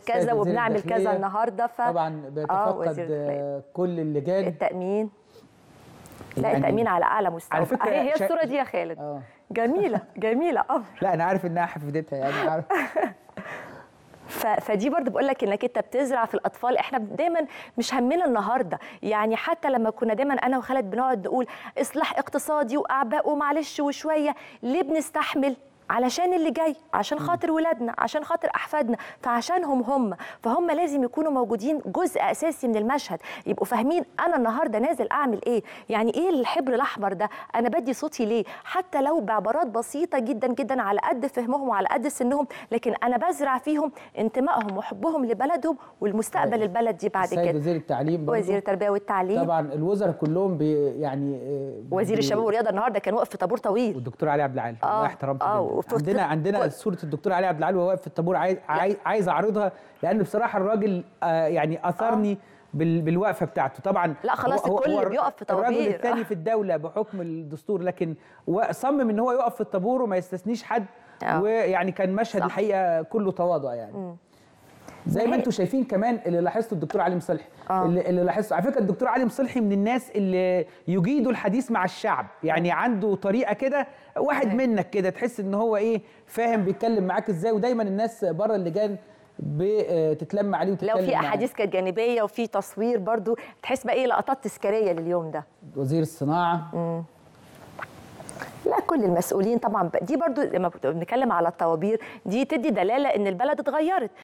كذا وزير وبنعمل كذا الداخلية النهارده ف طبعا بيتفقد وزير الداخلية. آه، كل اللجان التأمين لا يعني- التأمين على أعلى مستوى على فكرة أهي هي شا- الصورة دي يا خالد اه جميلة جميلة أمر لا انا عارف انها حفظتها يعني عارف ف... فدي برضه بقول لك انك انت بتزرع في الاطفال احنا دايما مش همنا النهارده يعني حتى لما كنا دايما انا وخالد بنقعد نقول اصلاح اقتصادي واعباء ومعلش وشويه ليه بنستحمل علشان اللي جاي عشان خاطر ولادنا عشان خاطر احفادنا فعشانهم هم فهم لازم يكونوا موجودين جزء اساسي من المشهد يبقوا فاهمين انا النهارده نازل اعمل ايه يعني ايه الحبر الاحمر ده انا بدي صوتي ليه حتى لو بعبارات بسيطه جدا جدا على قد فهمهم وعلى قد سنهم لكن انا بزرع فيهم انتمائهم وحبهم لبلدهم والمستقبل البلد دي بعد السيد كده وزير التعليم برضو. وزير التربيه والتعليم طبعا الوزراء كلهم بي يعني آه، وزير بي- الشباب والرياضه النهارده كان واقف في طابور طويل والدكتور علي عبد العال آه، الله احترمته آه، جداً. وفي- عندنا عندنا كل- صوره الدكتور علي عبد العال وهو واقف في الطابور عايز عايز, عايز اعرضها لان بصراحه الراجل آه يعني اثرني بال بالوقفه بتاعته طبعا لا، خلاص هو- هو- الكل هو بيقف في الراجل طوابير. الثاني آه. في الدوله بحكم الدستور لكن هو صمم ان هو يقف في الطابور وما يستثنيش حد آه. ويعني كان مشهد صح. الحقيقه كله تواضع يعني زي ما ما هي- انتم شايفين كمان اللي لاحظته الدكتور علي مصلحي آه. اللي, اللي لاحظته على فكره الدكتور علي مصلحي من الناس اللي يجيدوا الحديث مع الشعب يعني عنده طريقه كده واحد أيوة. منك كده تحس ان هو ايه فاهم بيتكلم معاك ازاي ودايما الناس بره اللجان بتتلم عليه وتتكلم لو في معاه. احاديث كانت جانبيه وفي تصوير برضو تحس بقى ايه لقطات تذكاريه لليوم ده وزير الصناعه لا كل المسؤولين طبعا دي برضو لما بنتكلم على الطوابير دي تدي دلاله ان البلد اتغيرت